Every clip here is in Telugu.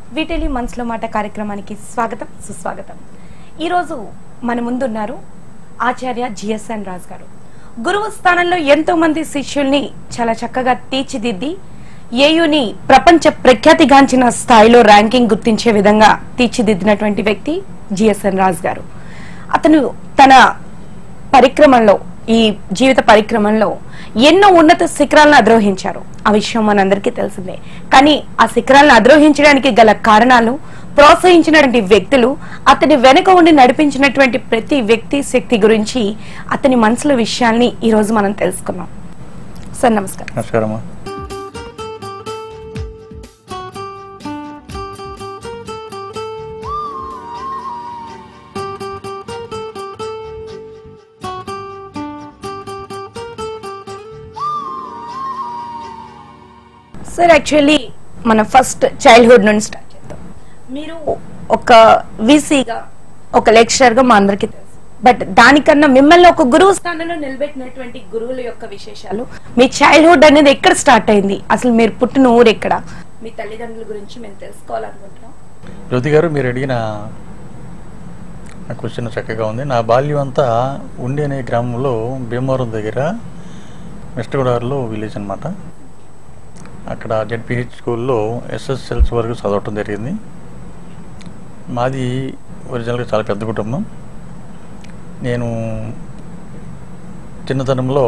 వీటిలి మనసులో మాట కార్యక్రమానికి స్వాగతం సుస్వాగతం ఈరోజు మన ముందున్నారు ఆచార్య జిఎస్ఎన్ రాజ్ గారు గురువు స్థానంలో ఎంతో మంది శిష్యుల్ని చాలా చక్కగా తీర్చిదిద్ది ఏయుని ప్రపంచ ప్రఖ్యాతిగాంచిన స్థాయిలో ర్యాంకింగ్ గుర్తించే విధంగా తీర్చిదిద్దినటువంటి వ్యక్తి జిఎస్ఎన్ రాజ్ గారు అతను తన పరిక్రమంలో ఈ జీవిత పరిక్రమంలో ఎన్నో ఉన్నత శిఖరాలను అధిరోహించారు ఆ విషయం మనందరికీ తెలిసిందే కానీ ఆ శిఖరాలను అధిరోహించడానికి గల కారణాలు ప్రోత్సహించినటువంటి వ్యక్తులు అతని వెనుక ఉండి నడిపించినటువంటి ప్రతి వ్యక్తి శక్తి గురించి అతని మనసుల విషయాల్ని ఈ రోజు మనం తెలుసుకున్నాం సార్ నమస్కారం నమస్కారం సార్ యాక్చువల్లీ మన ఫస్ట్ చైల్డ్హుడ్ నుండి స్టార్ట్ చేద్దాం మీరు ఒక వీసీగా ఒక లెక్చరర్ గా మా అందరికీ తెలుసు బట్ దానికన్నా మిమ్మల్ని ఒక గురువు స్థానంలో నిలబెట్టినటువంటి గురువుల యొక్క విశేషాలు మీ చైల్డ్హుడ్ అనేది ఎక్కడ స్టార్ట్ అయింది అసలు మీరు పుట్టిన ఊరు ఎక్కడ మీ తల్లిదండ్రుల గురించి మేము తెలుసుకోవాలనుకుంటున్నాం జ్యోతి గారు మీరు అడిగిన క్వశ్చన్ చక్కగా ఉంది నా బాల్యం అంతా ఉండి అనే గ్రామంలో భీమవరం దగ్గర వెస్ట్గోదావరిలో విలేజ్ అనమాట అక్కడ జెడ్పిహెచ్ స్కూల్లో ఎస్ఎస్ఎల్స్ వరకు చదవటం జరిగింది మాది ఒరిజినల్గా చాలా పెద్ద కుటుంబం నేను చిన్నతనంలో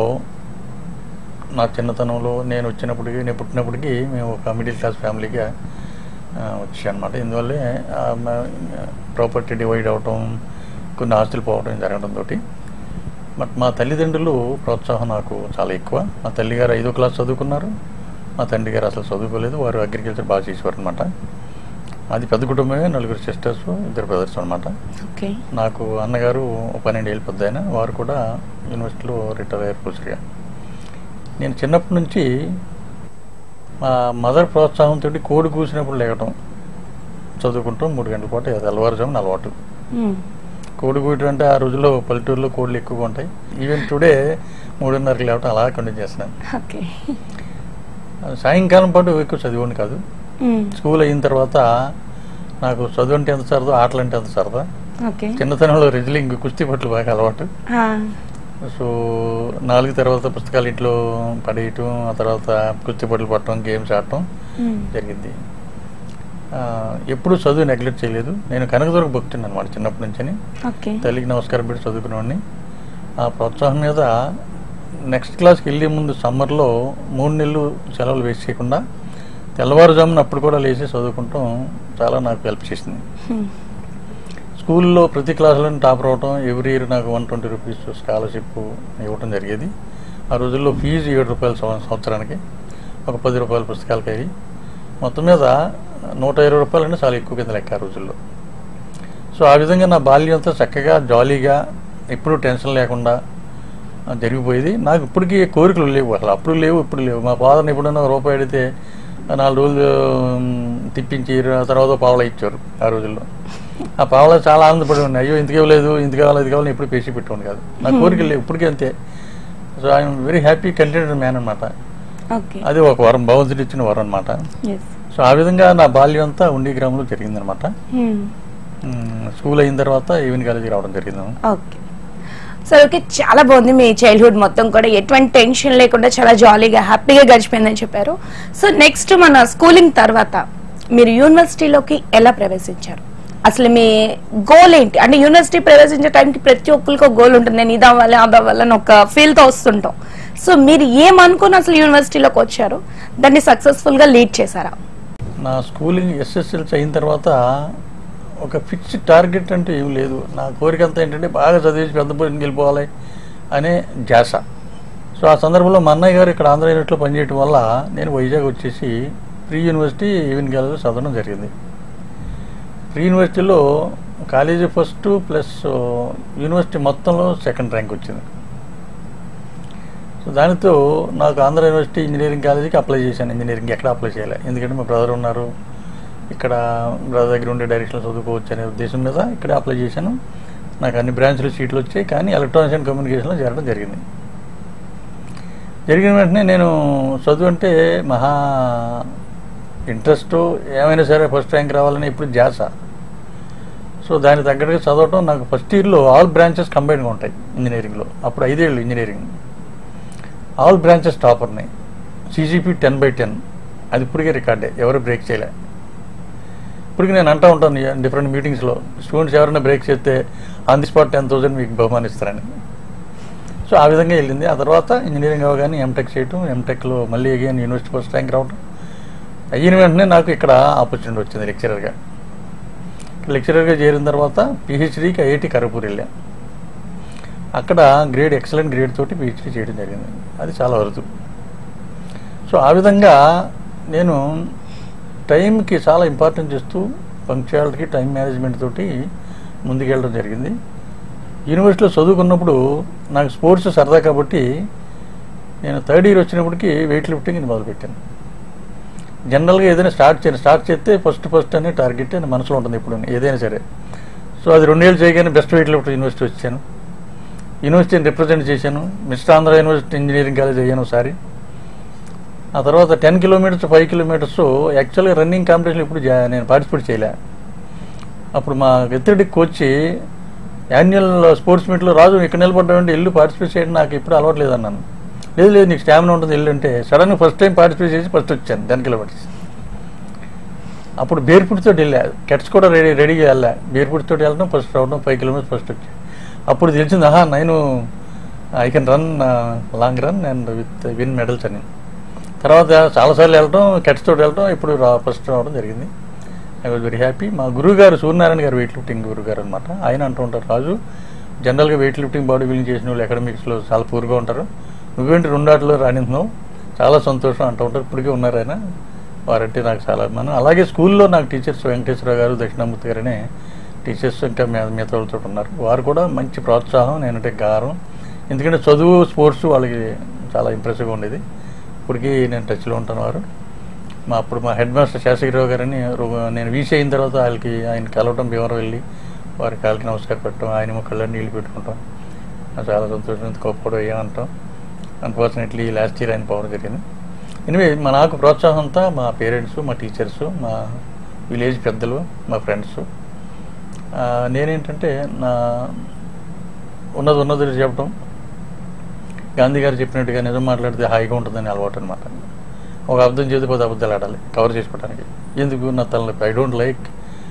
నా చిన్నతనంలో నేను వచ్చినప్పటికీ నేను పుట్టినప్పటికీ మేము ఒక మిడిల్ క్లాస్ ఫ్యామిలీగా వచ్చాయి అనమాట ఇందువల్లే ప్రాపర్టీ డివైడ్ అవటం కొన్ని ఆస్తులు పోవడం జరగడంతో బట్ మా తల్లిదండ్రులు ప్రోత్సాహం నాకు చాలా ఎక్కువ మా తల్లిగారు ఐదో క్లాస్ చదువుకున్నారు మా తండ్రి గారు అసలు చదువుకోలేదు వారు అగ్రికల్చర్ బాగా చేసేవారు అనమాట అది పెద్ద కుటుంబమే నలుగురు సిస్టర్స్ ఇద్దరు బ్రదర్స్ అనమాట ఓకే నాకు అన్నగారు పన్నెండు ఏళ్ళు పెద్ద ఆయన వారు కూడా యూనివర్సిటీలో రిటైర్ అయ్యారు పూసరిగా నేను చిన్నప్పటి నుంచి మా మదర్ ప్రోత్సాహంతో కోడి కూసినప్పుడు లేకటం చదువుకుంటాం మూడు గంటల పాటు అది అలవారుజామున అలవాటు కోడి కూయటం అంటే ఆ రోజుల్లో పల్లెటూరులో కోళ్ళు ఎక్కువగా ఉంటాయి ఈవెన్ టుడే మూడున్నరకి లేవటం అలా కంటిన్యూ చేస్తున్నాను ఓకే సాయంకాలం పాటు ఎక్కువ చదివాను కాదు స్కూల్ అయిన తర్వాత నాకు చదువు అంటే ఎంత సరదా ఆటలు అంటే ఎంత సరదా ఓకే చిన్నతనంలో రెజ్లింగ్ కుస్తీ పట్లు బాగా అలవాటు సో నాలుగు తర్వాత పుస్తకాలు ఇంట్లో పడేయటం ఆ తర్వాత కుస్తీ పట్లు పట్టడం గేమ్స్ ఆడటం జరిగింది ఆ, ఎప్పుడూ చదువు నెగ్లెక్ట్ చేయలేదు నేను కనకదుర్గ భక్తుని అనమాట చిన్నప్పటి నుంచి ఓకే తల్లికి నమస్కారం పెట్టి చదువుకునేవాడిని ఆ ప్రోత్సాహం మీద నెక్స్ట్ క్లాస్కి వెళ్ళే ముందు సమ్మర్లో మూడు నెలలు సెలవులు వేస్ట్ చేయకుండా తెల్లవారుజామున అప్పుడు కూడా లేచి చదువుకుంటాం చాలా నాకు హెల్ప్ చేసింది స్కూల్లో ప్రతి క్లాసులో టాప్ రావటం ఎవ్రీ ఇయర్ నాకు వన్ ట్వంటీ రూపీస్ స్కాలర్షిప్ ఇవ్వటం జరిగేది ఆ రోజుల్లో ఫీజు ఏడు రూపాయలు సంవ- సంవత్సరానికి ఒక పది రూపాయల పుస్తకాలకి అయ్యి మొత్తం మీద నూట ఇరవై రూపాయలు అంటే చాలా ఎక్కువ కింద లెక్క ఆ రోజుల్లో సో ఆ విధంగా నా బాల్యం అంతా చక్కగా జాలీగా ఎప్పుడు టెన్షన్ లేకుండా ఆ, జరిగిపోయేది నాకు ఇప్పటికీ కోరికలు లేవు అసలు అప్పుడు లేవు ఇప్పుడు లేవు మా ఫాదర్ని ఎప్పుడైనా రూపాయి అడిగితే ఆ నాలుగు రోజులు ఉమ్, తిప్పించి ఆ తర్వాత పావలా ఇచ్చారు ఆ రోజుల్లో ఆ పావలా చాలా ఆనందపడి ఉన్నాయి అయ్యో ఇంతకే లేదు ఇంత కావాలి ఇది కావాలి ఎప్పుడు పేసి పెట్టుకోండి కాదు నా కోరికలు లేవు ఇప్పటికీ అంతే so I'm very happy contented man అనమాట ఓకే అది ఒక వరం భగవంతుడు ఇచ్చిన వరం అనమాట ఎస్ సో ఆ విధంగా నా బాల్యం అంతా ఉండి గ్రామంలో జరిగిందనమాట మ్మ్. స్కూల్ అయిన తర్వాత ఈవెన్ కాలేజీకి రావడం జరిగింది ఓకే సార్ ఓకే చాలా బాగుంది మీ చైల్డ్హుడ్ మొత్తం కూడా ఎటువంటి టెన్షన్ లేకుండా చాలా జాలీగా హ్యాపీగా గడిచిపోయిందని చెప్పారు సో నెక్స్ట్ మన స్కూలింగ్ తర్వాత మీరు యూనివర్సిటీలోకి ఎలా ప్రవేశించారు అసలు మీ గోల్ ఏంటి అంటే యూనివర్సిటీ ప్రవేశించే టైంకి ప్రతి ఒక్కరికి ఒక గోల్ ఉంటుంది నేను ఇది అవ్వాలి అది అవ్వాలి అని ఒక feel తో వస్తుంటాం సో మీరు ఏమనుకుని అసలు యూనివర్సిటీలోకి వచ్చారు దాన్ని సక్సెస్ఫుల్ గా లీడ్ చేశారా నా స్కూలింగ్ ఎస్ఎస్ఎల్సి అయిన తర్వాత ఒక ఫిక్స్ టార్గెట్ అంటూ ఏం లేదు నా కోరిక అంతా ఏంటంటే బాగా చదివించి పెద్ద పొజిషన్కి వెళ్ళిపోవాలి అనే ధ్యాస సో ఆ సందర్భంలో మా అన్నయ్య గారు ఇక్కడ ఆంధ్ర యూనివర్సిటీలో పనిచేయడం వల్ల నేను వైజాగ్ వచ్చేసి ప్రీ యూనివర్సిటీ ఈవెన్ కాలేజ్ చదవడం జరిగింది ప్రీ యూనివర్సిటీలో కాలేజీ ఫస్ట్ ప్లస్ యూనివర్సిటీ మొత్తంలో సెకండ్ ర్యాంక్ వచ్చింది సో దానితో నాకు ఆంధ్ర యూనివర్సిటీ ఇంజనీరింగ్ కాలేజీకి అప్లై చేశాను ఇంజనీరింగ్ ఎక్కడ అప్లై చేయాలి ఎందుకంటే మా బ్రదర్ ఉన్నారు ఇక్కడ బ్రదర్ దగ్గర ఉండే డైరెక్షన్లో చదువుకోవచ్చు అనే ఉద్దేశం మీద ఇక్కడే అప్లై చేశాను నాకు అన్ని బ్రాంచ్లు సీట్లు వచ్చాయి కానీ ఎలక్ట్రానిక్స్ అండ్ కమ్యూనికేషన్లో చేరడం జరిగింది జరిగిన వెంటనే నేను చదువు అంటే మహా ఇంట్రెస్ట్ ఏమైనా సరే ఫస్ట్ ర్యాంక్ రావాలని ఇప్పుడు జాస సో దానికి తగ్గట్టుగా చదవటం నాకు ఫస్ట్ ఇయర్లో ఆల్ బ్రాంచెస్ కంబైన్గా ఉంటాయి ఇంజనీరింగ్లో అప్పుడు ఐదేళ్ళు ఇంజనీరింగ్ ఆల్ బ్రాంచెస్ టాపర్ని సీజీపీ టెన్ బై టెన్ అది ఇప్పటికే రికార్డే ఎవరు బ్రేక్ చేయలే ఇప్పటికి నేను అంటూ ఉంటాను డిఫరెంట్ మీటింగ్స్లో స్టూడెంట్స్ ఎవరైనా బ్రేక్ చేస్తే on the spot ten thousand మీకు బహుమానిస్తారని సో ఆ విధంగా వెళ్ళింది ఆ తర్వాత ఇంజనీరింగ్ అవగానే ఎంటెక్ చేయటం ఎంటెక్లో మళ్ళీ అగైన్ యూనివర్సిటీ ఫస్ట్ ర్యాంక్ రావటం అయిన వెంటనే నాకు ఇక్కడ ఆపర్చునిటీ వచ్చింది లెక్చరర్గా లెక్చరర్గా చేరిన తర్వాత పిహెచ్డీకి ఐఐటి కరపూర్ వెళ్ళాం అక్కడ గ్రేడ్ ఎక్సలెంట్ గ్రేడ్ తోటి పిహెచ్డీ చేయడం జరిగింది అది చాలా అరుదు సో ఆ విధంగా నేను టైంకి చాలా ఇంపార్టెన్స్ ఇస్తూ పంక్చువాలిటీకి టైం మేనేజ్మెంట్ తోటి ముందుకెళ్ళడం జరిగింది యూనివర్సిటీలో చదువుకున్నప్పుడు నాకు స్పోర్ట్స్ సరదా కాబట్టి నేను థర్డ్ ఇయర్ వచ్చినప్పటికి వెయిట్ లిఫ్టింగ్ ఇది మొదలుపెట్టాను జనరల్గా ఏదైనా స్టార్ట్ చేయను స్టార్ట్ చేస్తే ఫస్ట్ ఫస్ట్ అనే టార్గెట్ అని మనసులో ఉంటుంది ఇప్పుడు ఏదైనా సరే సో అది రెండేళ్ళు చేయగానే బెస్ట్ వెయిట్ లిఫ్టర్ యూనివర్సిటీ వచ్చాను యూనివర్సిటీని రిప్రజెంట్ చేశాను mister Andhra university engineering college అయ్యాను ఒకసారి ఆ తర్వాత టెన్ కిలోమీటర్స్ ఫైవ్ కిలోమీటర్స్ యాక్చువల్గా రన్నింగ్ కాంపిటీషన్ ఇప్పుడు జా- నేను పార్టిసిపేట్ చేయలే అప్పుడు మా ఎత్తిడికి కోచ్ యాన్యువల్ స్పోర్ట్స్ మీట్లో రాజు ఇక్కడ నిలబడ్డామంటే ఇల్లు పార్టిసిపేట్ చేయడం నాకు ఇప్పుడు అలవాటు లేదన్నాను లేదు లేదు నీకు స్టామినా ఉంటుంది ఇల్లు అంటే సడన్గా ఫస్ట్ టైం పార్టిసిపేట్ చేసి ఫస్ట్ వచ్చాను టెన్ కిలోమీటర్స్ అప్పుడు బేర్పుడితో వెళ్ళా కెట్స్ కూడా రెడీ రెడీగా వెళ్ళా బేర్పుడితో వెళ్ళడం ఫస్ట్ రావడం ఫైవ్ కిలోమీటర్స్ ఫస్ట్ వచ్చా అప్పుడు తెలిసింది ఆహా నేను I can run long run and with win medals అని తర్వాత చాలాసార్లు వెళ్ళడం కెట్స్ తోటి వెళ్ళడం ఇప్పుడు రా ఫస్ట్ రావడం జరిగింది ఐ వాజ్ వెరీ హ్యాపీ మా గురువు గారు సూర్యనారాయణ గారు వెయిట్ లిఫ్టింగ్ గురువు గారు అనమాట ఆయన అంటూ ఉంటారు రాజు జనరల్గా వెయిట్ లిఫ్టింగ్ బాడీ బిల్డింగ్ చేసిన వాళ్ళు అకాడమిక్స్లో చాలా పూర్గా ఉంటారు నువ్వేంటి రెండాటిలో రాణిస్తున్నావు చాలా సంతోషం అంటూ ఉంటారు ఇప్పటికే ఉన్నారు ఆయన వారంటే నాకు చాలా అభిమానం అలాగే స్కూల్లో నాకు టీచర్స్ వెంకటేశ్వర గారు దక్షిణామూర్తి గారనే టీచర్స్ ఇంకా మీ మిగతా వాళ్ళతో ఉన్నారు వారు కూడా మంచి ప్రోత్సాహం నేనంటే గారం ఎందుకంటే చదువు స్పోర్ట్స్ వాళ్ళకి చాలా ఇంప్రెసివ్గా ఉండేది ఇప్పటికీ నేను టచ్లో ఉంటాను వారు మా అప్పుడు మా హెడ్ మాస్టర్ శాసగిరావు గారని రో- నేను వీసీ అయిన తర్వాత వాళ్ళకి ఆయన కలవటం భీమవరం వెళ్ళి వారి కాళ్ళకి నమస్కారం పెట్టడం ఆయన కళ్ళని నీళ్ళు పెట్టుకుంటాం నాకు చాలా సంతోషం గొప్పడు అయ్యామంటాం అన్ఫార్చునేట్లీ లాస్ట్ ఇయర్ ఆయన పోవడం జరిగింది ఎనివే మా నాకు ప్రోత్సాహం అంతా మా పేరెంట్స్ మా టీచర్స్ మా విలేజ్ పెద్దలు మా ఫ్రెండ్స్ నేనేంటంటే నా ఉన్నది ఉన్నది చెప్పడం గాంధీ గారు చెప్పినట్టుగా నిజం మాట్లాడితే హాయిగా ఉంటుందని అలవాటు అనమాట ఒక అబద్ధం చేసి పది అబద్ధాలు ఆడాలి కవర్ చేసుకోవడానికి ఎందుకు నా తలనొప్పి I don't like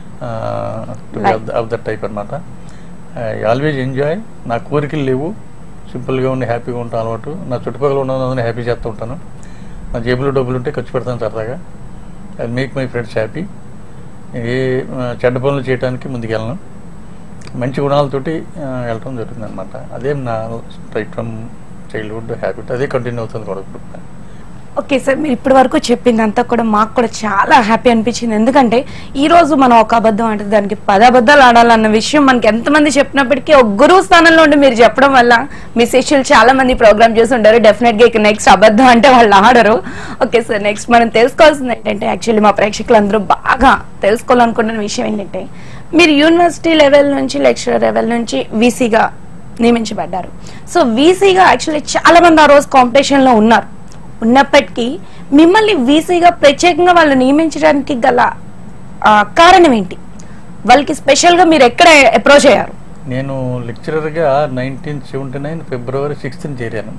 Like. Of that type అనమాట ఐ ఆల్వేజ్ ఎంజాయ్ నా కోరికలు లేవు సింపుల్గా ఉండి హ్యాపీగా ఉంటాను అలవాటు నా చుట్టుపక్కల ఉన్నదని హ్యాపీ చేస్తూ ఉంటాను నా జేబులో డబ్బులు ఉంటే ఖర్చు పెడతాను సరదాగా I make my friends happy ఏ ఆ, చెడ్డ పనులు చేయడానికి ముందుకెళ్ళను మంచి గుణాలతోటి ఆ, వెళ్ళటం జరుగుతుంది అనమాట అదే నా రైట్ ఫ్రమ్ చైల్డ్హుడ్ హ్యాబిట్ అదే కంటిన్యూ అవుతుంది కూడా ఇప్పుడు ఓకే సార్ మీరు ఇప్పటి వరకు చెప్పిందంతా కూడా మాకు కూడా చాలా హ్యాపీ అనిపించింది ఎందుకంటే ఈ రోజు మనం ఒక అబద్ధం అంటే దానికి పది అబద్ధాలు ఆడాలన్న విషయం మనకి ఎంతమంది చెప్పినప్పటికీ ఒక గురువు స్థానంలో ఉండి మీరు చెప్పడం వల్ల మీ శిష్యులు చాలా మంది ప్రోగ్రామ్ చేసి ఉంటారు డెఫినెట్ గా ఇక నెక్స్ట్ అబద్ధం అంటే వాళ్ళు ఆడరు ఓకే సార్ నెక్స్ట్ మనం తెలుసుకోవాల్సింది ఏంటంటే యాక్చువల్లీ మా ప్రేక్షకులందరూ బాగా తెలుసుకోవాలనుకుంటున్న విషయం ఏంటంటే మీరు యూనివర్సిటీ లెవెల్ నుంచి లెక్చరర్ లెవెల్ నుంచి వీసీగా నియమించబడ్డారు సో వీసీగా యాక్చువల్లీ చాలా మంది ఆ రోజు కాంపిటీషన్ లో ఉన్నారు ఉన్నప్పటికీ మిమ్మల్ని వీసీగా ప్రత్యేకంగా వాళ్ళు నియమించడానికి గల ఆ, కారణం ఏంటి వాళ్ళకి స్పెషల్ గా మీరు ఎక్కడ అప్రోచ్ అయ్యారు నేను లెక్చరర్గా నైన్టీన్ సెవెంటీ నైన్ ఫిబ్రవరి సిక్స్త్ని చేరాను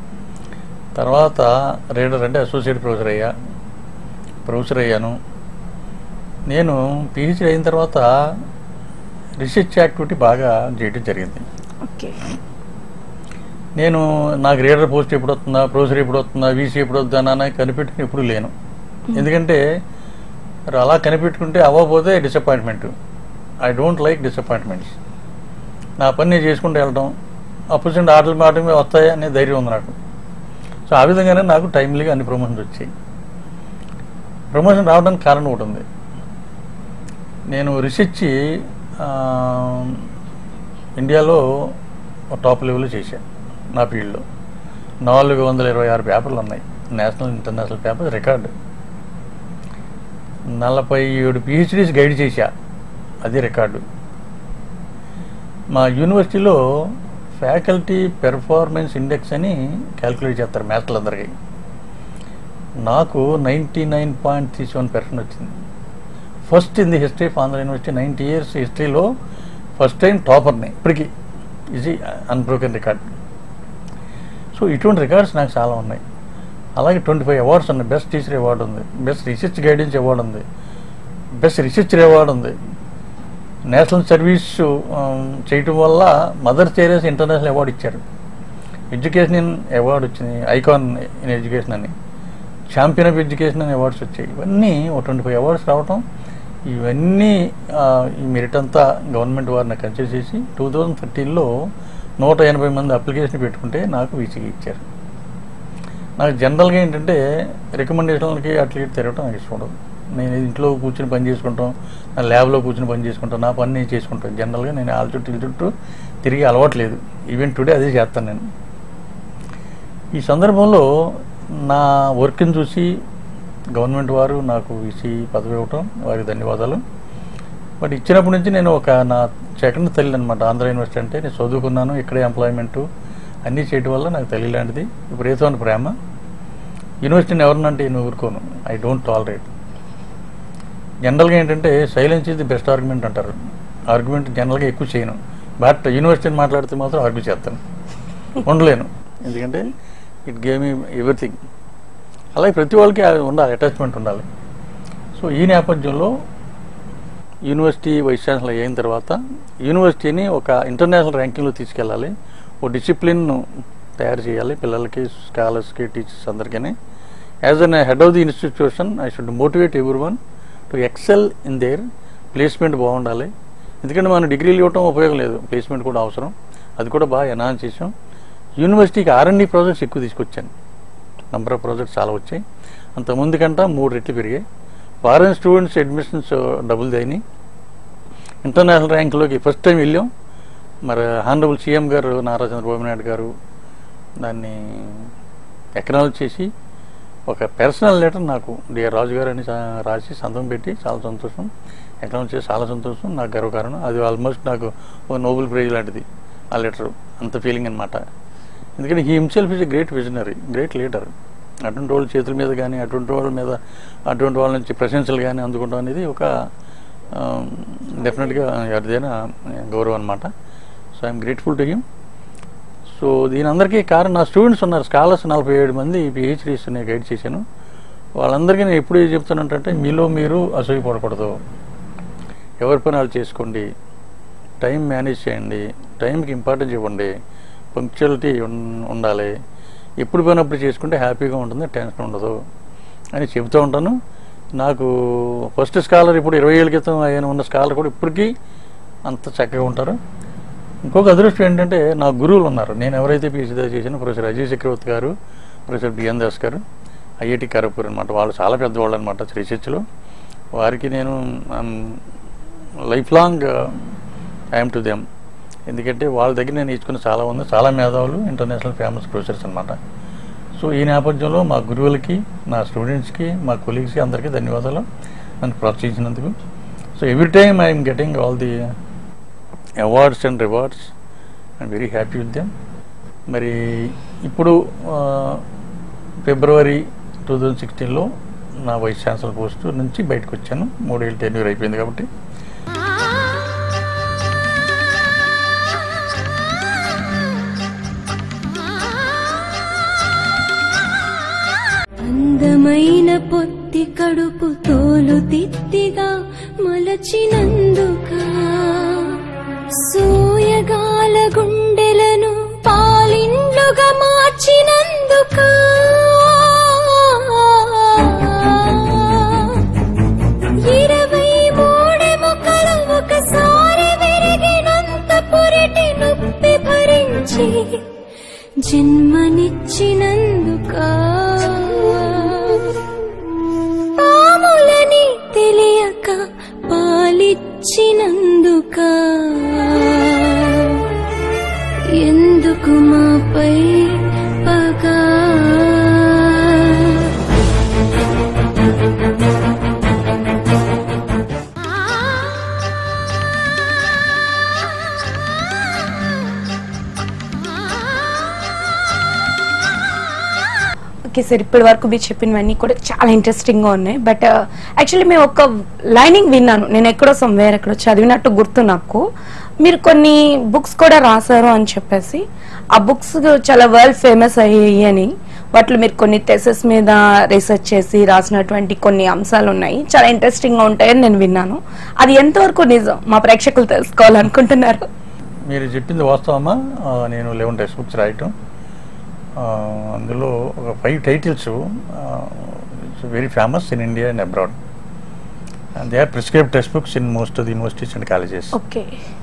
తర్వాత రీడర్ అంటే అసోసియేట్ ప్రొఫెసర్ అయ్యా ప్రొఫెసర్ అయ్యాను నేను పిహెచ్డి అయిన తర్వాత రీసెర్చ్ యాక్టివిటీ బాగా చేయడం జరిగింది ఓకే నేను నాకు రీడర్ పోస్ట్ ఎప్పుడు వస్తుందా ప్రొఫెసర్ ఎప్పుడు వస్తుందా వీసీ ఎప్పుడు వస్తుందా అని కనిపెట్టుకుని ఎప్పుడు లేను ఎందుకంటే మరి అలా కనిపెట్టుకుంటే అవ్వకపోతే disappointment I don't like disappointments నా పని నేను చేసుకుంటూ వెళ్ళడం ఆపర్చునిటీ ఆటలు మాటమే వస్తాయి అనే ధైర్యం ఉంది నాకు సో ఆ విధంగానే నాకు టైమ్లీగా అన్ని ప్రమోషన్స్ వచ్చాయి ప్రమోషన్ రావడానికి కారణం ఒకటి ఉంది నేను రీసెర్చ్ ఆ, ఇండియాలో టాప్ లెవెల్లో చేశాను నా ఫీల్డ్లో నాలుగు వందల ఇరవై ఆరు పేపర్లు ఉన్నాయి నేషనల్ ఇంటర్నేషనల్ పేపర్ రికార్డు నలభై ఏడు పిహెచ్డీస్ గైడ్ చేశా అది రికార్డు మా యూనివర్సిటీలో ఫ్యాకల్టీ పెర్ఫార్మెన్స్ ఇండెక్స్ అని క్యాలిక్యులేట్ చేస్తారు మ్యాథ్స్లందరికీ నాకు ninety nine point three seven percent వచ్చింది first in the history of Andhra university ninety years హిస్టరీలో ఫస్ట్ టైం టాపర్ని ఇప్పటికీ ఇది అన్బ్రోకెన్ రికార్డ్ సో ఇటువంటి రికార్డ్స్ నాకు చాలా ఉన్నాయి అలాగే ట్వంటీ ఫైవ్ అవార్డ్స్ ఉన్నాయి బెస్ట్ టీచర్ అవార్డు ఉంది బెస్ట్ రీసెర్చ్ గైడెన్స్ అవార్డు ఉంది బెస్ట్ రీసెర్చర్ అవార్డు ఉంది నేషనల్ సర్వీస్ చేయటం వల్ల మదర్ తెరేస్ ఇంటర్నేషనల్ అవార్డు ఇచ్చారు ఎడ్యుకేషన్ అవార్డు వచ్చింది ఐకాన్ ఇన్ ఎడ్యుకేషన్ అని ఛాంపియన్ ఆఫ్ ఎడ్యుకేషన్ అని అవార్డ్స్ వచ్చాయి ఇవన్నీ ఒక ట్వంటీ ఫైవ్ అవార్డ్స్ రావటం ఇవన్నీ ఆ, ఈ మెరిట్ అంతా గవర్నమెంట్ వారిని కన్సిడర్ చేసి టూ థౌజండ్ థర్టీన్లో నూట ఎనభై మంది అప్లికేషన్ పెట్టుకుంటే నాకు వీసీకి ఇచ్చారు నాకు జనరల్గా ఏంటంటే రికమెండేషన్లకి అట్లా ఇటు తిరగటం నాకు ఇష్టం ఉండదు నేను ఇంట్లో కూర్చుని పని చేసుకుంటాం నా ల్యాబ్లో కూర్చుని పని చేసుకుంటాం నా పని నేను చేసుకుంటాను జనరల్గా నేను వాళ్ళ చుట్టూ వీళ్ళ చుట్టూ తిరిగి అలవాట్లేదు ఈవెన్ టుడే అదే చేస్తాను నేను ఈ సందర్భంలో నా వర్క్ని చూసి గవర్నమెంట్ వారు నాకు వీసీ పదవి ఇవ్వటం వారికి ధన్యవాదాలు బట్ ఇచ్చినప్పటి నుంచి నేను ఒక నా సెకండ్ తల్లి అనమాట ఆంధ్ర యూనివర్సిటీ అంటే నేను చదువుకున్నాను ఇక్కడే ఎంప్లాయ్మెంట్ అన్నీ చేయడం వల్ల నాకు తల్లి లాంటిది విపరీతమైన ప్రేమ యూనివర్సిటీని ఎవరినంటే నేను ఊరుకోను ఐ డోంట్ టాలరేట్ జనరల్గా ఏంటంటే silence is the best argument అంటారు ఆర్గ్యుమెంట్ జనరల్గా ఎక్కువ చేయను బట్ యూనివర్సిటీని మాట్లాడితే మాత్రం ఆర్గ్యూ చేస్తాను ఉండలేను ఎందుకంటే ఇట్ గేమ్ మీ ఎవ్రీథింగ్ అలాగే ప్రతి వాళ్ళకి అది ఉండాలి అటాచ్మెంట్ ఉండాలి సో ఈ నేపథ్యంలో యూనివర్సిటీ వైస్ ఛాన్సలర్ అయిన తర్వాత యూనివర్సిటీని ఒక ఇంటర్నేషనల్ ర్యాంకింగ్లో తీసుకెళ్ళాలి ఓ డిసిప్లిన్ను తయారు చేయాలి పిల్లలకి స్కాలర్స్కి టీచర్స్ అందరికీ as an head of the institution I should motivate everyone to excel in their placement బాగుండాలి ఎందుకంటే మనం డిగ్రీలు ఇవ్వటం ఉపయోగం లేదు ప్లేస్మెంట్ కూడా అవసరం అది కూడా బాగా ఎన్హాన్స్ చేసాం యూనివర్సిటీకి ఆర్ఎండి ప్రాజెక్ట్స్ ఎక్కువ తీసుకొచ్చాను నంబర్ ఆఫ్ ప్రాజెక్ట్స్ చాలా వచ్చాయి అంత ముందు కంటే మూడు రెట్లు పెరిగాయి ఫారెన్ స్టూడెంట్స్ అడ్మిషన్స్ డబుల్ అయినాయి ఇంటర్నేషనల్ ర్యాంకులోకి ఫస్ట్ టైం వెళ్ళాం మరి హానరబుల్ సీఎం గారు నారా చంద్రబాబు నాయుడు గారు దాన్ని ఎకనాలజ్ చేసి ఒక పర్సనల్ లెటర్ నాకు డిఆర్ రాజు గారు అని సా- రాసి సంతకం పెట్టి చాలా సంతోషం ఎకనాలజ్ చేసి చాలా సంతోషం నాకు గర్వకారణం అది ఆల్మోస్ట్ నాకు ఒక నోబెల్ ప్రైజ్ లాంటిది ఆ లెటర్ అంత ఫీలింగ్ అనమాట ఎందుకంటే he himself is a great visionary great leader అటువంటి వాళ్ళ చేతుల మీద కానీ అటువంటి వాళ్ళ మీద అటువంటి వాళ్ళ నుంచి ప్రశంసలు కానీ అందుకుంటాం అనేది ఒక డెఫినెట్గా ఎవరిదైనా గౌరవం అనమాట so I'm grateful to him so దీని అందరికీ కారణం నా స్టూడెంట్స్ ఉన్నారు స్కాలర్స్ నలభై ఏడు మంది పిహెచ్డీస్ నేను గైడ్ చేశాను వాళ్ళందరికీ నేను ఎప్పుడు ఏం చెప్తానంటే మీలో మీరు అసూయపడకూడదు ఎవరి పని వాళ్ళు చేసుకోండి టైం మేనేజ్ చేయండి టైంకి ఇంపార్టెన్స్ ఇవ్వండి పంక్చువాలిటీ ఉండాలి ఎప్పుడు పోయినప్పుడు చేసుకుంటే హ్యాపీగా ఉంటుంది టెన్షన్ ఉండదు అని చెబుతూ ఉంటాను నాకు ఫస్ట్ స్కాలర్ ఇప్పుడు ఇరవై ఏళ్ళ క్రితం ఆయన ఉన్న స్కాలర్ కూడా ఇప్పటికీ అంత చక్కగా ఉంటారు ఇంకొక అదృష్టం ఏంటంటే నా గురువులు ఉన్నారు నేను ఎవరైతే పిహెచ్డీ చేశానో ప్రొఫెసర్ అజయ్ చక్రవర్తి గారు ప్రొఫెసర్ బిఎన్ దాస్ గారు ఐఐటి ఖరగ్పూర్ అనమాట వాళ్ళు చాలా పెద్దవాళ్ళు అనమాట రీసెర్చ్లో వారికి నేను life long I'm to them ఎందుకంటే వాళ్ళ దగ్గర నేను నేర్చుకున్న చాలా ఉంది చాలా మేధావులు ఇంటర్నేషనల్ ఫేమస్ ప్రొఫెసర్స్ అనమాట సో ఈ నేపథ్యంలో మా గురువులకి నా స్టూడెంట్స్కి మా కొలీగ్స్కి అందరికీ ధన్యవాదాలు నన్ను ప్రోత్సహించినందుకు so every time I'm getting all the awards and rewards I'm very happy with them మరి ఇప్పుడు ఆ, ఫిబ్రవరి టూ థౌజండ్ సిక్స్టీన్లో నా వైస్ ఛాన్సలర్ పోస్ట్ నుంచి బయటకు వచ్చాను మూడేళ్ళు టెన్యూర్ అయిపోయింది కాబట్టి అందమైన పొత్తి కడుపు తోలు తిత్తిగా మలచినందుక సోయగాల గుండెలను పాలిండ్లుగా మార్చినందుక ఇరవై మూడెముకలు ఒకసారి విరిగినంత పురిటి నొప్పి భరించి జన్మనిచ్చినందుక పాములని తెలియక పాలిచ్చినందుక ఎందుకు మాపై పగా ఓకే ఓకే సార్ ఇప్పటి వరకు మీరు చెప్పినవన్నీ కూడా చాలా ఇంట్రెస్టింగ్ గా ఉన్నాయి బట్ యాక్చువల్లీ మేము ఒక లైనింగ్ విన్నాను నేను ఎక్కడో సమ్వేర్ ఎక్కడో చదివినట్టు గుర్తు నాకు మీరు కొన్ని బుక్స్ కూడా రాశారు అని చెప్పేసి ఆ బుక్స్ చాలా వరల్డ్ ఫేమస్ అయ్యాయి అని వాటిలో మీరు కొన్ని టెసెస్ మీద రీసెర్చ్ చేసి రాసినటువంటి కొన్ని అంశాలు ఉన్నాయి చాలా ఇంట్రెస్టింగ్ గా ఉంటాయని నేను విన్నాను అది ఎంతవరకు నిజం మా ప్రేక్షకులు తెలుసుకోవాలనుకుంటున్నారు మీరు చెప్పింది వాస్తవమా ఆ, నేను లెవెన్ టెక్స్ట్ బుక్స్ రాయటం ఆ, అందులో ఒక five titles it's very famous in India and abroad and they are prescribe text books in most of the universities and colleges okay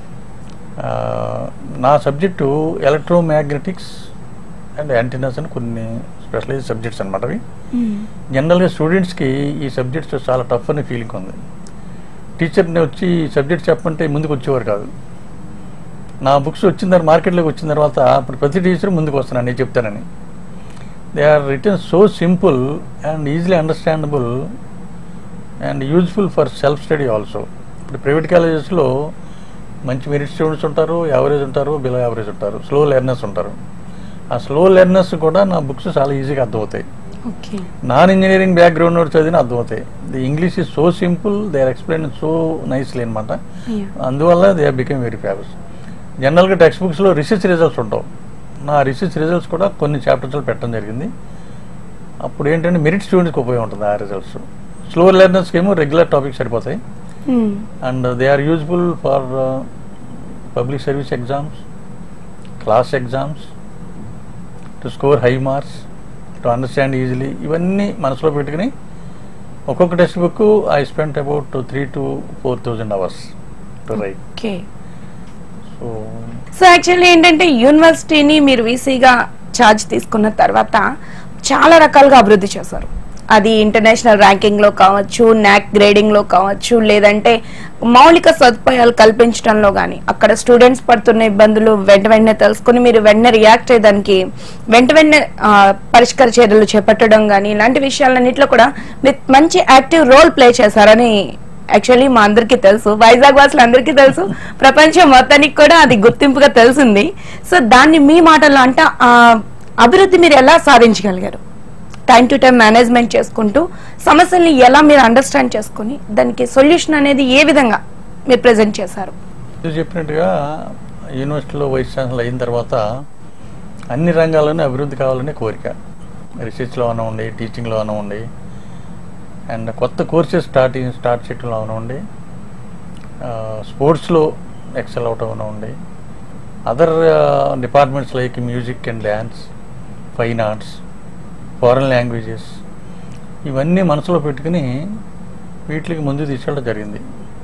నా సబ్జెక్టు ఎలక్ట్రోమాగ్నెటిక్స్ అండ్ యాంటీనాస్ అని కొన్ని స్పెషలైజ్ సబ్జెక్ట్స్ అనమాట అవి జనరల్గా స్టూడెంట్స్కి ఈ సబ్జెక్ట్స్ చాలా టఫ్ అనే ఫీలింగ్ ఉంది టీచర్ని వచ్చి ఈ సబ్జెక్ట్ చెప్పంటే ముందుకు వచ్చేవారు కాదు నా బుక్స్ వచ్చిన తర్వాత మార్కెట్లోకి వచ్చిన తర్వాత అప్పుడు ప్రతి టీచర్ ముందుకు వస్తున్నాను నేను చెప్తానని they are written so simple and easily understandable and useful for self study also ఇప్పుడు ప్రైవేట్ కాలేజెస్లో మంచి మెరిట్ స్టూడెంట్స్ ఉంటారు యావరేజ్ ఉంటారు బిలో యావరేజ్ ఉంటారు స్లో లెర్నర్స్ ఉంటారు ఆ స్లో లెర్నర్స్ కూడా నా బుక్స్ చాలా ఈజీగా అర్థమవుతాయి ఓకే నాన్ ఇంజనీరింగ్ బ్యాక్గ్రౌండ్ వాడు చదివిన అర్థమవుతాయి the English is so simple they are explain so nicely అనమాట అందువల్ల they are become very famous జనరల్గా టెక్స్ట్ బుక్స్లో రీసెర్చ్ రిజల్ట్స్ ఉంటావు నా రీసెర్చ్ రిజల్ట్స్ కూడా కొన్ని చాప్టర్స్లో పెట్టడం జరిగింది అప్పుడు ఏంటంటే మెరిట్ స్టూడెంట్స్కి ఉపయోగం ఉంటుంది ఆ రిజల్ట్స్ స్లో లెర్నర్స్కి ఏమో రెగ్యులర్ టాపిక్స్ సరిపోతాయి and they are useful for public service exams class exams to score high marks to understand easily ఇవన్నీ మనసులో పెట్టుకుని ఒక్కొక్క text book I spend about three to four thousand hours to write okay so so actually ఏంటంటే యూనివర్సిటీని మీరు వీసీగా ఛార్జ్ తీసుకున్న తర్వాత చాలా రకాలుగా అభివృద్ధి చేశారు అది ఇంటర్నేషనల్ ర్యాంకింగ్ లో కావచ్చు నాక్ గ్రేడింగ్ లో కావచ్చు లేదంటే మౌలిక సదుపాయాలు కల్పించడంలో గానీ అక్కడ స్టూడెంట్స్ పడుతున్న ఇబ్బందులు వెంట వెంటనే తెలుసుకుని మీరు వెంటనే రియాక్ట్ అయ్యేదానికి వెంట వెంటనే ఆ, పరిష్కార చర్యలు చేపట్టడం గానీ ఇలాంటి విషయాలన్నింటిలో కూడా మీరు మంచి యాక్టివ్ రోల్ ప్లే చేశారని యాక్చువల్లీ మా అందరికీ తెలుసు వైజాగ్ వాసులు అందరికీ తెలుసు ప్రపంచం మొత్తానికి కూడా అది గుర్తింపుగా తెలిసింది సో దాన్ని మీ మాటల్లో అంటే ఆ అభివృద్ధి మీరు ఎలా సాధించగలిగారు టైం టు టైం మేనేజ్మెంట్ చేసుకుంటూ సమస్యల్ని ఎలా మీరు అండర్స్టాండ్ చేసుకుని దానికి సొల్యూషన్ అనేది ఏ విధంగా మీరు ప్రెజెంట్ చేశారు మీరు చెప్పినట్టుగా యూనివర్సిటీలో వైస్ ఛాన్సలర్ అయిన తర్వాత అన్ని రంగాల్లోనూ అభివృద్ధి కావాలనే కోరిక రీసెర్చ్లో అవనివ్వండి టీచింగ్లో అవనివ్వండి అండ్ కొత్త కోర్సెస్ స్టార్ట్ స్టార్ట్ చేయడంలో అవనివ్వండి స్పోర్ట్స్లో ఎక్సెల్ అవటం అవనివ్వండి other departments like music and dance fine arts foreign languages ఇవన్నీ మనసులో పెట్టుకుని వీటికి ముందు తీసుకెళ్ళడం జరిగింది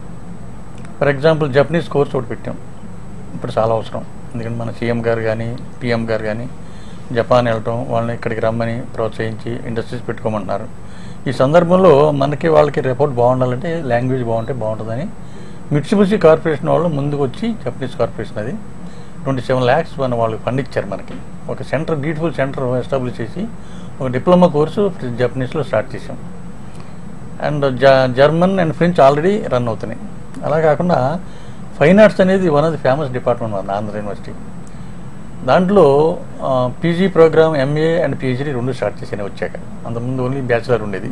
ఫర్ ఎగ్జాంపుల్ జపనీస్ కోర్స్ ఒకటి పెట్టాం ఇప్పుడు చాలా అవసరం ఎందుకంటే మన సీఎం గారు కానీ పిఎం గారు కానీ జపాన్ వెళ్ళటం వాళ్ళని ఇక్కడికి రమ్మని ప్రోత్సహించి ఇండస్ట్రీస్ పెట్టుకోమంటున్నారు ఈ సందర్భంలో మనకి వాళ్ళకి రిపోర్ట్ బాగుండాలంటే లాంగ్వేజ్ బాగుంటే బాగుంటుందని మిట్సుబుసి కార్పొరేషన్ వాళ్ళు ముందుకు వచ్చి జపనీస్ కార్పొరేషన్ అది ట్వంటీ సెవెన్ ల్యాక్స్ మన వాళ్ళు ఫండ్ ఇచ్చారు మనకి ఒక సెంటర్ బ్యూటిఫుల్ సెంటర్ ఎస్టాబ్లిష్ చేసి ఒక డిప్లొమా కోర్సు జపనీస్లో స్టార్ట్ చేసాం అండ్ జ- German and French already run అవుతున్నాయి అలా కాకుండా ఫైన్ ఆర్ట్స్ అనేది one of the famous department మన ఆంధ్ర యూనివర్సిటీ దాంట్లో PG program MA and PhD రెండు స్టార్ట్ చేసాను వచ్చాక అంతకుముందు ఓన్లీ బ్యాచిలర్ ఉండేది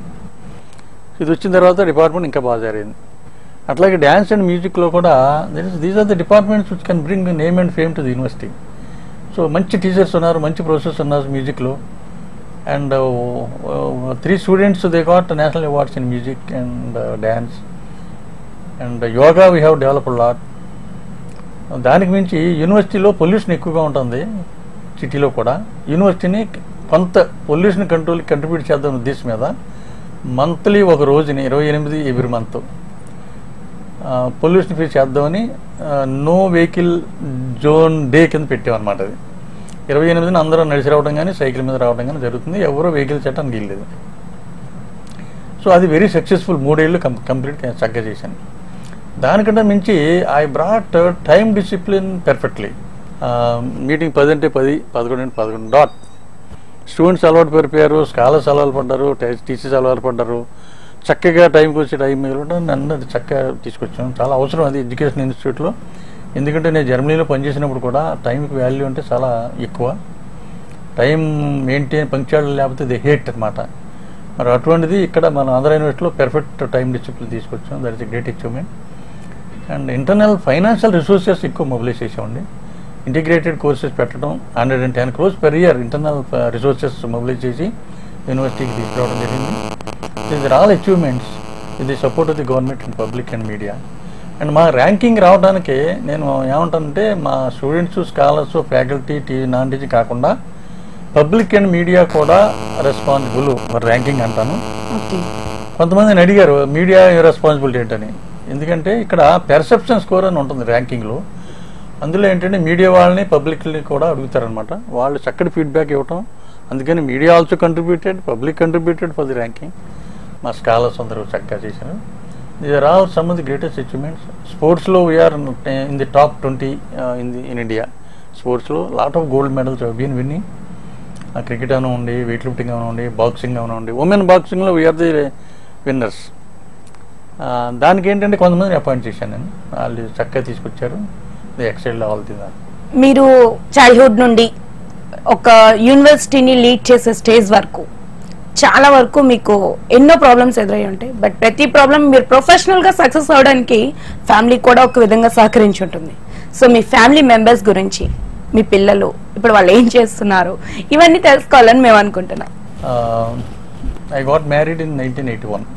ఇది వచ్చిన తర్వాత డిపార్ట్మెంట్ ఇంకా బాగా జరిగింది అట్లాగే డ్యాన్స్ అండ్ మ్యూజిక్లో కూడా these are the departments which can bring name and fame to the university so మంచి టీచర్స్ ఉన్నారు మంచి ప్రొఫెసర్స్ ఉన్నారు మ్యూజిక్లో and three students they got national awards in music and dance and yoga we have developed lot దానికి మించి యూనివర్సిటీలో పొల్యూషన్ ఎక్కువగా ఉంటుంది సిటీలో కూడా యూనివర్సిటీని కొంత పొల్యూషన్ కంట్రోల్ కంట్రిబ్యూట్ చేద్దాం ఉద్దేశం మీద మంత్లీ ఒక రోజుని ఇరవై ఎనిమిది ఎవ్రీ మంత్ పొల్యూషన్ ఫ్రీ చేద్దామని నో వెహికల్ జోన్ డే కింద పెట్టామన్నమాట అది ఇరవై ఎనిమిదిని అందరూ నడిచి రావడం కానీ సైకిల్ మీద రావడం కానీ జరుగుతుంది ఎవరో వెహికల్ చట్టానికి వీల్లేదు సో అది వెరీ సక్సెస్ఫుల్ మూడేళ్ళు కం కంప్లీట్ చక్కగా చేశాను దానికంటే మించి I brought time discipline perfectly meeting పది అంటే పది పదకొండు అంటే పదకొండు డాట్ స్టూడెంట్స్ అలవాటు పడిపోయారు స్కాలర్స్ అలవాటు పడ్డారు టీచర్స్ అలవాటు పడ్డారు చక్కగా టైంకి వచ్చి టైం మిగలడం నన్ను అది చక్కగా తీసుకొచ్చాను చాలా అవసరం అది ఎడ్యుకేషన్ ఇన్స్టిట్యూట్లో ఎందుకంటే నేను జర్మనీలో పనిచేసినప్పుడు కూడా టైంకి వాల్యూ అంటే చాలా ఎక్కువ టైం మెయింటైన్ పంక్చువాలిటీ లేకపోతే ది హేట్ అనమాట మరి అటువంటిది ఇక్కడ మన ఆంధ్ర యూనివర్సిటీలో పెర్ఫెక్ట్ టైం డిసిప్లిన్ తీసుకొచ్చాం that is great achievement and internal financial resources ఎక్కువ మొబిలైజ్ చేసామండి ఇంటిగ్రేటెడ్ కోర్సెస్ పెట్టడం hundred and ten crores per year internal resources mobilise చేసి యూనివర్సిటీకి తీసుకురావడం జరిగింది దీస్ ఆల్ అచీవ్మెంట్స్ ఇది support of the government and public and media and మా ర్యాంకింగ్ రావడానికి నేను ఏమంటానంటే మా students scholars faculty tea non teaching కాకుండా పబ్లిక్ అండ్ మీడియా కూడా రెస్పాన్సిబుల్ మరి ర్యాంకింగ్ అంటాను ఓకే కొంతమందిని అడిగారు మీడియా రెస్పాన్సిబిలిటీ ఏంటని ఎందుకంటే ఇక్కడ పెర్సెప్షన్ స్కోర్ అని ఉంటుంది ర్యాంకింగ్లో అందులో ఏంటంటే మీడియా వాళ్ళని పబ్లిక్ని కూడా అడుగుతారనమాట వాళ్ళు చక్కటి ఫీడ్బ్యాక్ ఇవ్వటం అందుకని media also contributed public contributed for the ranking మా స్కాలర్స్ అందరూ చక్కగా చేశారు these are some of the greatest achievements స్పోర్ట్స్లో we are in the top twenty in the in India స్పోర్ట్స్లో lot of gold medals been winning cricket అవనివ్వండి వెయిట్ లిఫ్టింగ్ అవనివ్వండి బాక్సింగ్ అవనివ్వండి ఉమెన్ బాక్సింగ్లో వీఆర్ ది విన్నర్స్ దానికి ఏంటంటే కొంతమందిని అపాయింట్ చేశాను నేను వాళ్ళు చక్కగా తీసుకొచ్చారు ది ఎక్సైడ్ ఆల్ ది మీరు చైల్డ్హుడ్ నుండి ఒక యూనివర్సిటీని లీడ్ చేసే స్టేజ్ వరకు చాలా వరకు మీకు ఎన్నో ప్రాబ్లమ్స్ ఎదురై ఉంటాయి బట్ ప్రతి ప్రాబ్లం మీరు ప్రొఫెషనల్ గా సక్సెస్ అవడానికి ఫ్యామిలీ కూడా ఒక విధంగా సహకరించి ఉంటుంది సో మీ ఫ్యామిలీ మెంబర్స్ గురించి మీ పిల్లలు ఇప్పుడు వాళ్ళు ఏం చేస్తున్నారు ఇవన్నీ తెలుసుకోవాలని మేము అనుకుంటున్నాం I got married in nineteen eighty one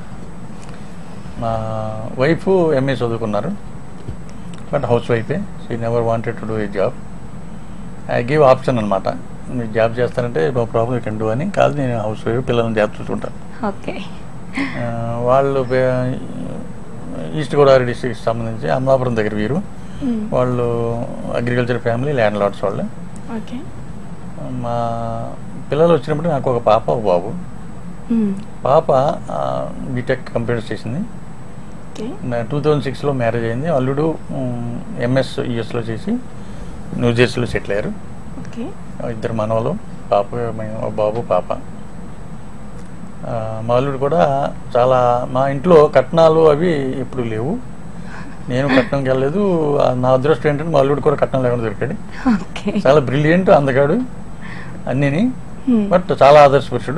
మా వైఫ్ ఎంఏ చదువుకున్నారు బట్ హౌస్ వైఫే she never wanted to do a job I give option అనమాట మీరు జాబ్ చేస్తారంటే నో ప్రాబ్లం కెన్ డూ అని కాదు నేను హౌస్ వైఫ్ పిల్లల్ని జాబ్ చూసుకుంటాను ఓకే ఆ, వాళ్ళు బే- ఈస్ట్ గోదావరి డిస్ట్రిక్ట్ సంబంధించి అమలాపురం దగ్గర వీరు వాళ్ళు అగ్రికల్చర్ ఫ్యామిలీ ల్యాండ్ లార్డ్స్ వాళ్ళు ఓకే మా పిల్లలు వచ్చినప్పుడు నాకు ఒక పాప ఒక బాబు పాప బీటెక్ కంప్యూటర్స్ చేసింది ఓకే టూ థౌజండ్ సిక్స్లో మ్యారేజ్ అయింది అల్లుడు ఎంఎస్ యుఎస్లో చేసి న్యూ జెర్సీలో సెటిల్ అయ్యారు ఓకే ఇద్దరు మనవలు పాప మేము ఒక బాబు పాప ఆ, మా అల్లుడు కూడా చాలా మా ఇంట్లో కట్నాలు అవి ఎప్పుడు లేవు నేను కట్నంకి వెళ్ళలేదు ఆ, నా అదృష్టం ఏంటంటే మా అల్లుడు కూడా కట్నం లేకుండా దొరికాడు ఓకే చాలా బ్రిలియంట్ అందగాడు అన్నీని బట్ చాలా ఆదర్శ పురుషుడు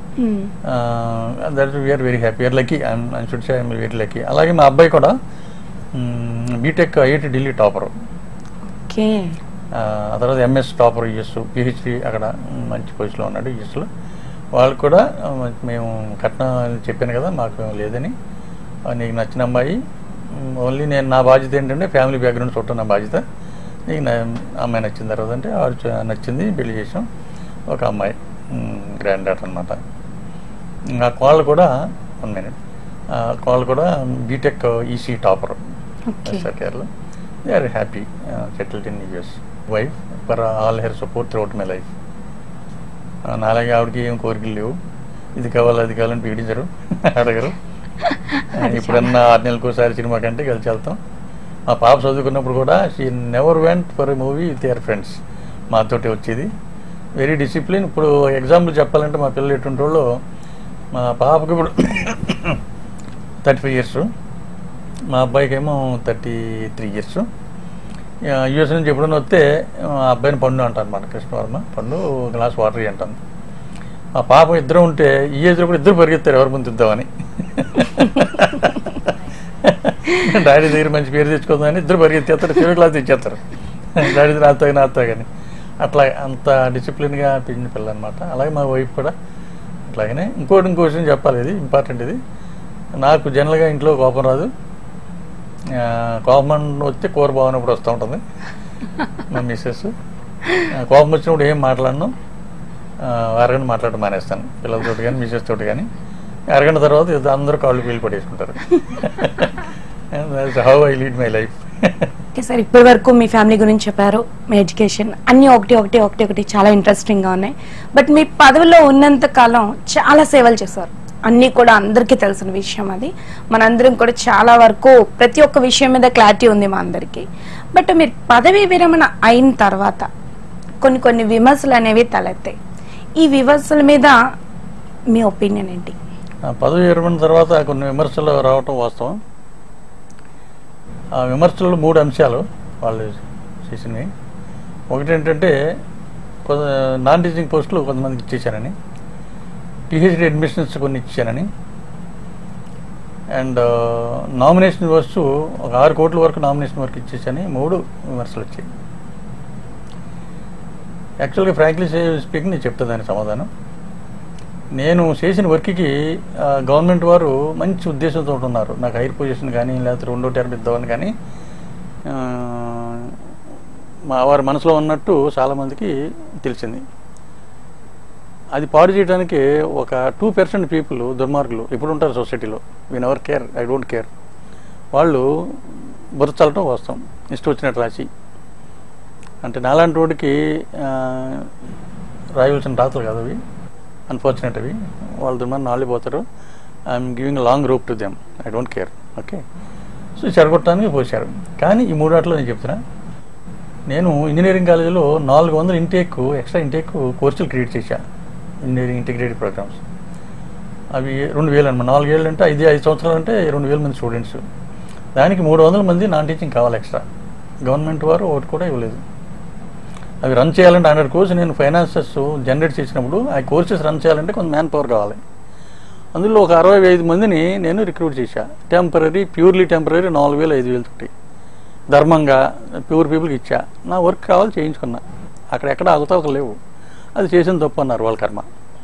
that we are very happy or lucky I should say I'm very lucky అలాగే మా అబ్బాయి కూడా BTech IIT Delhi topper okay ఆ తర్వాత ఎంఎస్ టాపర్ యుఎస్ పిహెచ్డి అక్కడ మంచి పొజిషన్లో ఉన్నాడు యుఎస్లో వాళ్ళు కూడా ఆ, మేము కట్నం చెప్పాను కదా మాకు లేదని ఆ, నీకు నచ్చిన అమ్మాయి ఓన్లీ నేను నా బాధ్యత ఏంటంటే ఫ్యామిలీ బ్యాక్గ్రౌండ్ చూడటం నా బాధ్యత నీకు నా అమ్మాయి నచ్చిన తర్వాత అంటే ఆవిడ చ- నచ్చింది పెళ్లి చేసాం ఒక అమ్మాయి గ్రాండ్ డాటర్ అనమాట నా కోళ్ళు కూడా వన్ మినిట్ కోళ్ళు కూడా BTech EC topper okay Kerala they are happy settled in US wife for all her support throughout my life నాలాగే ఆవిడకి ఏం కోరికలు లేవు ఇది కావాలి అది కావాలని పీడించరు అడగరు ఇప్పుడన్నా ఆరు నెలలకు ఒకసారి సినిమా కంటే కలిసి వెళ్తాం మా పాప చదువుకున్నప్పుడు కూడా she never went for a movie with your friends మాతోటి వచ్చేది వెరీ డిసిప్లిన్ ఇప్పుడు ఎగ్జాంపుల్ చెప్పాలంటే మా పిల్లలు ఎటువంటి వాళ్ళు మా పాపకి ఇప్పుడు థర్టీ ఫైవ్ ఇయర్స్ మా అబ్బాయికి ఏమో థర్టీ త్రీ ఇయర్స్ యూఎస్ నుంచి ఎప్పుడైనా వస్తే ఆ అబ్బాయిని పండు అంటారు అనమాట కృష్ణవర్మ పండు గ్లాస్ వాటర్ ఇయ్యి అంటాను మా పాప ఇద్దరు ఉంటే ఈ ఏజ్లో కూడా ఇద్దరు పరిగెత్తారు ఎవరి ముందు తిద్దామని డాడీ దగ్గర మంచి పేరు తెచ్చుకుందామని ఇద్దరు పరిగెత్తేస్తారు చివరి క్లాస్ తెచ్చేస్తారు డాడీ నాతో నాతో కానీ అట్లా అంత డిసిప్లిన్గా పెంచిన పిల్ల అనమాట అలాగే మా వైఫ్ కూడా అట్లాగనే ఇంకోటి ఇంకో విషయం చెప్పాలి ఇది ఇంపార్టెంట్ ఇది నాకు జనరల్గా ఇంట్లో కోపం రాదు ఆ, కోపం వస్తే కూర బాగున్నప్పుడు వస్తూ ఉంటుంది మా మిస్సెస్ ఆ, కోపం వచ్చినప్పుడు ఏం మాట్లాడను ఆ, అరగంట మాట్లాడడం మానేస్తాను పిల్లలతో కానీ మిస్సెస్ తోటి కానీ అరగంట తర్వాత ఇది అందరూ కాళ్ళు పీలు పడేసుకుంటారు how I lead my life okay sir ఇప్పటి వరకు మీ ఫ్యామిలీ గురించి చెప్పారు మీ ఎడ్యుకేషన్ అన్ని ఒకటి ఒకటి ఒకటి ఒకటి చాలా ఇంట్రెస్టింగ్ గా ఉన్నాయి బట్ మీ పదవిలో ఉన్నంత కాలం చాలా సేవలు చేశారు అన్ని కూడా అందరికీ తెలిసిన విషయం అది మనందరం కూడా చాలా వరకు ప్రతి ఒక్క విషయం మీద క్లారిటీ ఉంది మా అందరికీ బట్ మీరు పదవీ విరమణ అయిన తర్వాత కొన్ని కొన్ని విమర్శలు అనేవి తలెత్తాయి ఈ విమర్శల మీద మీ ఒపీనియన్ ఏంటి ఆ పదవి విరమణ తర్వాత కొన్ని విమర్శలు రావటం వాస్తవం ఆ విమర్శలు మూడు అంశాలు వాళ్ళు చేసినవి ఒకటి ఏంటంటే నాన్ టీచింగ్ పోస్టులు కొంతమందికి ఇచ్చేసానని పిహెచ్డి అడ్మిషన్స్ కొన్ని ఇచ్చానని అండ్ నామినేషన్ వస్తు ఒక ఆరు కోట్ల వరకు నామినేషన్ వరకు ఇచ్చేసాని మూడు విమర్శలు వచ్చాయి యాక్చువల్గా ఫ్రాంక్లీ స్పీకింగ్ నేను చెప్తా దాని సమాధానం నేను చేసిన వర్క్కి గవర్నమెంట్ వారు మంచి ఉద్దేశంతో ఉన్నారు నాకు హైర్ పొజిషన్ కానీ లేకపోతే రెండో టర్మ్ ఇద్దామని కానీ ఆ, మా వారి మనసులో ఉన్నట్టు చాలామందికి తెలిసింది అది పాడు చేయడానికి ఒక టూ పర్సెంట్ పీపుల్ దుర్మార్గులు ఇప్పుడు ఉంటారు సొసైటీలో we never care I don't care వాళ్ళు బుర్ర చల్లటం వస్తాం ఇష్టం వచ్చినట్టు రాసి అంటే నాలాంటి వాడికి ఆ, రాయవలసిన రాతలు కాదు అవి అన్ఫార్చునేట్ అవి వాళ్ళ దుర్మార్గం నాళ్ళు పోతారు I'm giving long rope to them I don't care okay so చెడగొట్టడానికి పోశారు కానీ ఈ మూడాట్లో నేను చెప్తున్నా నేను ఇంజనీరింగ్ కాలేజీలో నాలుగు వందల ఇంటేక్ ఎక్స్ట్రా ఇంటేక్ కోర్సులు క్రియేట్ చేశా ఇంజనీరింగ్ ఇంటిగ్రేటెడ్ ప్రోగ్రామ్స్ అవి రెండు వేలు అనమాట నాలుగేళ్ళు అంటే ఐదు ఐదు సంవత్సరాలు అంటే రెండు వేల మంది స్టూడెంట్స్ దానికి మూడు వందల మంది నాన్ టీచింగ్ కావాలి ఎక్స్ట్రా గవర్నమెంట్ వారు ఒకటి కూడా ఇవ్వలేదు అవి రన్ చేయాలంటే హండ్రెడ్ కోర్స్ నేను ఫైనాన్సెస్ జనరేట్ చేసినప్పుడు ఆ కోర్సెస్ రన్ చేయాలంటే కొంత మ్యాన్ పవర్ కావాలి అందులో ఒక అరవై ఐదు మందిని నేను రిక్రూట్ చేశా టెంపరీ ప్యూర్లీ టెంపరీ నాలుగు వేలు ఐదు వేలు తోటి ధర్మంగా ప్యూర్ పీపుల్కి ఇచ్చా నా వర్క్ కావాలి చేయించుకున్నా అక్కడ ఎక్కడ ఆగుతావు లేవు అది చేసిన తప్పు అన్నారు వాళ్ళ కర్మ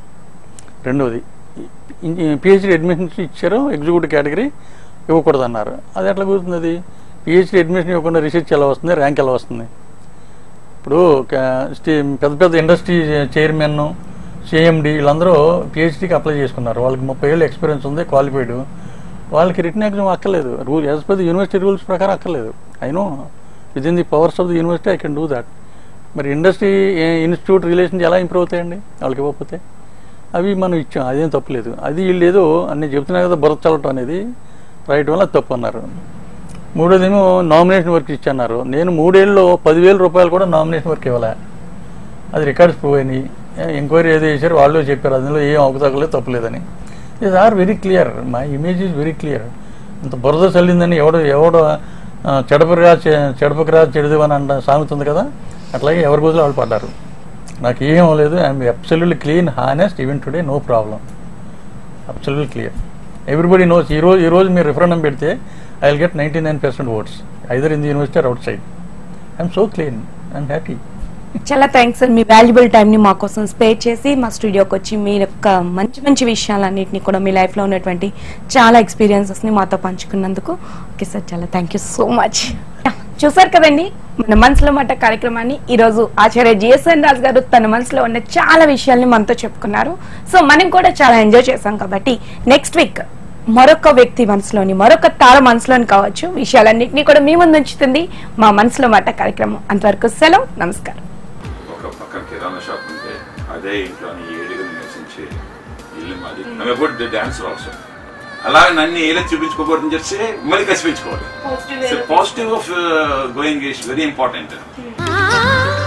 రెండోది పిహెచ్డి అడ్మిషన్స్ ఇచ్చారు ఎగ్జిక్యూటివ్ కేటగిరీ ఇవ్వకూడదు అన్నారు అది ఎట్లా కుదురుతుంది అది పిహెచ్డి అడ్మిషన్ ఇవ్వకుండా రీసెర్చ్ ఎలా వస్తుంది ర్యాంక్ ఎలా వస్తుంది ఇప్పుడు క- స్టే- పెద్ద పెద్ద ఇండస్ట్రీ చైర్మన్ సిఎండి వీళ్ళందరూ పిహెచ్డీకి అప్లై చేసుకున్నారు వాళ్ళకి ముప్పై ఏళ్ళు ఎక్స్పీరియన్స్ ఉంది క్వాలిఫైడ్ వాళ్ళకి రిటర్న్ ఎగ్జామ్ అక్కర్లేదు rule as per the university rules ప్రకారం అక్కర్లేదు I know with in the powers of the university I can do that మరి ఇండస్ట్రీ ఇన్స్టిట్యూట్ రిలేషన్స్ ఎలా ఇంప్రూవ్ అవుతాయండి వాళ్ళకి ఇవ్వకపోతే అవి మనం ఇచ్చాం అదేం తప్పులేదు అది వీళ్ళు ఏదో అన్ని చెప్తున్నా కదా బురద చల్లటం అనేది రైట్ వల్ల తప్పు అన్నారు మూడోదేమో నామినేషన్ వర్క్ ఇచ్చన్నారు నేను మూడేళ్ళలో పదివేల రూపాయలు కూడా నామినేషన్ వర్క్ ఇవ్వలే అది రికార్డ్స్ ప్రూవ్ అయినాయి ఎంక్వైరీ ఏదో చేశారు వాళ్ళు చెప్పారు అందులో ఏం అవకతవకలేదు తప్పులేదని is are very clear my image is very clear ఇంత బురద చల్లిందని ఎవడు ఎవడు ఆ, చెడపకరా చె- చెడపకరా చెడుదు అని అంట సామెత ఉంది కదా అట్లాగే ఎవరి రోజులు వాళ్ళు పడ్డారు నాకు ఏం అవ్వలేదు I'm absolutely clean honest even today no problem absolutely clear everybody knows ఈ రోజు ఈ రోజు మీరు రిఫరెండం పెడితే I will get ninety nine percent votes either in the university or outside I'm so clean I'm happy చాలా థ్యాంక్స్ సార్ మీ వాల్యుబుల్ టైం ని మా కోసం స్పేర్ చేసి మా స్టూడియోకి వచ్చి మీ యొక్క మంచి మంచి విషయాలన్నింటినీ కూడా మీ లైఫ్ లో ఉన్నటువంటి చాలా ఎక్స్పీరియన్సెస్ ని మాతో పంచుకున్నందుకు ఓకే సార్ చాలా థ్యాంక్ యూ సో మచ్ చూసారు కదండి మన మనసులో మాట కార్యక్రమాన్ని ఈ రోజు ఆచార్య జిఎస్ఎన్ రాజు గారు తన మనసులో ఉన్న చాలా విషయాల్ని మనతో చెప్పుకున్నారు సో మనం కూడా చాలా ఎంజాయ్ చేసాం కాబట్టి నెక్స్ట్ వీక్ మరొక వ్యక్తి మనసులోని మరొక తార మనసులోని కావచ్చు విషయాలన్నింటినీ కూడా మీ ముందు ఉంచుతుంది మా మనసులో మాట కార్యక్రమం అంతవరకు సెలవు నమస్కారం ఒక పక్కన కిరాణా షాప్ ఉంటే అదే ఇంట్లోని ఏడుగురు నివసించే ఇల్లు మాది గుడ్ డాన్సర్ ఆల్సో అలా నన్ను ఏలా చూపించుకోకూడదని చెప్పి మళ్ళీ కసిపించుకోవాలి positive of going is very important ఆ